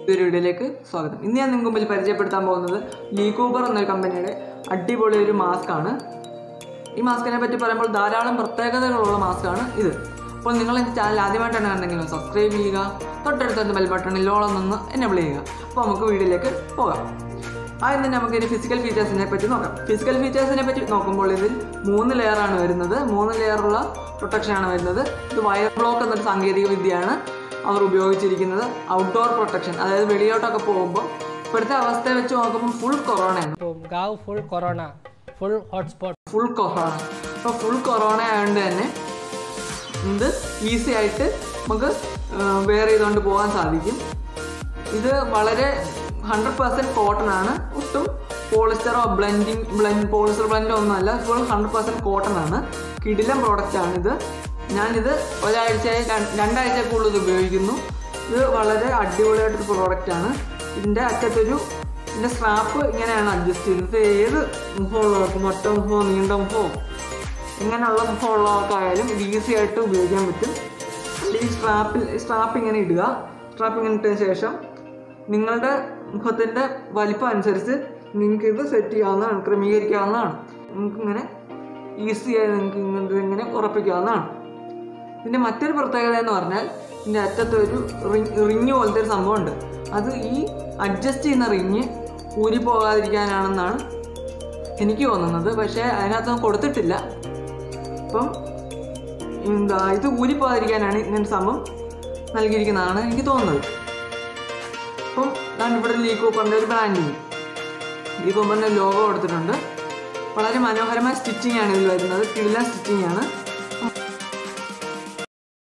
ഒരു വീഡിയോയിലേക്ക് സ്വാഗതം ഇന്ന് ഞാൻ നിങ്ങൾക്ക് മുമ്പിൽ പരിചയപ്പെടുത്താൻ പോകുന്നത് ലീ കൂബർ എന്നൊരു കമ്പനിയുടെ അടിപൊളി ഒരു മാസ്ക് ആണ് ഈ മാസ്കിനെ പറ്റി പറയുമ്പോൾ ധാരാളം പ്രത്യേകതകളുള്ള മാസ്കാണ് ഇത് അപ്പോൾ നിങ്ങൾ എൻ്റെ ചാനൽ ആദ്യമായിട്ടാണ് കണ്ടെങ്കിലും സബ്സ്ക്രൈബ് ചെയ്യുക തൊട്ടടുത്ത ബെൽ ബട്ടണിൽ ഓളം നിന്ന് എനേബിൾ ചെയ്യുക അപ്പോൾ നമുക്ക് വീഡിയോയിലേക്ക് പോകാം ആദ്യം തന്നെ നമുക്ക് ഇനി ഫിസിക്കൽ ഫീച്ചേഴ്സിനെ പറ്റി നോക്കാം ഫിസിക്കൽ ഫീച്ചേഴ്സിനെ പറ്റി നോക്കുമ്പോൾ ഇതിൽ മൂന്ന് ലെയർ ആണ് വരുന്നത് മൂന്ന് ലെയറുള്ള പ്രൊട്ടക്ഷൻ ആണ് വരുന്നത് ഇത് വയർ ബ്ലോക്ക് എന്നൊരു സാങ്കേതിക വിദ്യയാണ് അവർ ഉപയോഗിച്ചിരിക്കുന്നത് ഔട്ട്ഡോർ പ്രൊട്ടക്ഷൻ അതായത് വെളിയോട്ടൊക്കെ പോകുമ്പോൾ ഇപ്പോഴത്തെ അവസ്ഥയെ വെച്ച് നോക്കുമ്പോൾ ഫുൾ കൊറോണയാണ് ഇപ്പോൾ ഗാവ് full corona full hotspot full corona അപ്പോൾ ഫുൾ കൊറോണ ആയതുകൊണ്ട് തന്നെ ഇത് ഈസി ആയിട്ട് നമുക്ക് വെയർ ചെയ്തുകൊണ്ട് പോകാൻ സാധിക്കും ഇത് വളരെ ഹൺഡ്രഡ് പെർസെൻറ്റ് കോട്ടൺ ആണ് ഒട്ടും പോളിസ്റ്ററോ ബ്ലെൻഡിങ് ബ്ലെൻഡ് പോളിസ്റ്റർ ബ്ലെൻഡോ ഒന്നുമല്ല ഫുൾ ഹൺഡ്രഡ് പെർസെൻറ്റ് കോട്ടൺ ആണ് കിടിലം പ്രോഡക്റ്റ് ആണിത് ഞാനിത് ഒരാഴ്ചയായി രണ്ട്- രണ്ടാഴ്ച കൂടുതൽ ഇത് ഉപയോഗിക്കുന്നു ഇത് വളരെ അടിപൊളിയായിട്ടൊരു പ്രോഡക്റ്റ് ആണ് ഇതിൻ്റെ അറ്റത്തൊരു ഇതിൻ്റെ സ്ട്രാപ്പ് ഇങ്ങനെയാണ് അഡ്ജസ്റ്റ് ചെയ്യുന്നത് ഇത് ഏത് മുഖമുള്ളവർക്കും ഒറ്റ മുഖമോ നീണ്ട മുഖമോ ഇങ്ങനെയുള്ള മുഖമുള്ളവർക്കായാലും ഇത് ഈസി ആയിട്ട് ഉപയോഗിക്കാൻ പറ്റും ഈ സ്ട്രാപ്പിൽ സ്ട്രാപ്പ് ഇങ്ങനെ ഇടുക സ്ട്രാപ്പ് ഇങ്ങനെ ഇട്ടതിന് ശേഷം നിങ്ങളുടെ മുഖത്തിൻ്റെ വലിപ്പം അനുസരിച്ച് നിങ്ങൾക്ക് ഇത് സെറ്റ് ചെയ്യാവുന്നതാണ് ക്രമീകരിക്കാവുന്നതാണ് നിങ്ങൾക്ക് ഇങ്ങനെ ഈസിയായി നിങ്ങൾക്ക് ഇങ്ങനെ ഇങ്ങനെ ഉറപ്പിക്കാവുന്നതാണ് ഇതിൻ്റെ മറ്റൊരു പ്രത്യേകത എന്ന് പറഞ്ഞാൽ ഇതിൻ്റെ അറ്റത്ത് ഒരു റിങ് റിങ് പോലത്തെ ഒരു സംഭവമുണ്ട് അത് ഈ അഡ്ജസ്റ്റ് ചെയ്യുന്ന റിങ് ഊരി പോകാതിരിക്കാനാണെന്നാണ് എനിക്ക് തോന്നുന്നത് പക്ഷേ അതിനകത്തൊന്നും കൊടുത്തിട്ടില്ല അപ്പം എന്താ ഇത് ഊരിപ്പോകാതിരിക്കാനാണ് ഇങ്ങനത്തെ സംഭവം നൽകിയിരിക്കുന്നതാണ് എനിക്ക് തോന്നുന്നത് അപ്പം ഞാൻ ഇവിടെ ലീ കൂപ്പറിൻ്റെ ഒരു ബ്രാൻഡിങ് ലീ കൂപ്പറിൻ്റെ ലോഗോ കൊടുത്തിട്ടുണ്ട് വളരെ മനോഹരമായ സ്റ്റിച്ചിങ് ആണ് ഇതിൽ വരുന്നത് കിടിലൻ സ്റ്റിച്ചിങ് ആണ്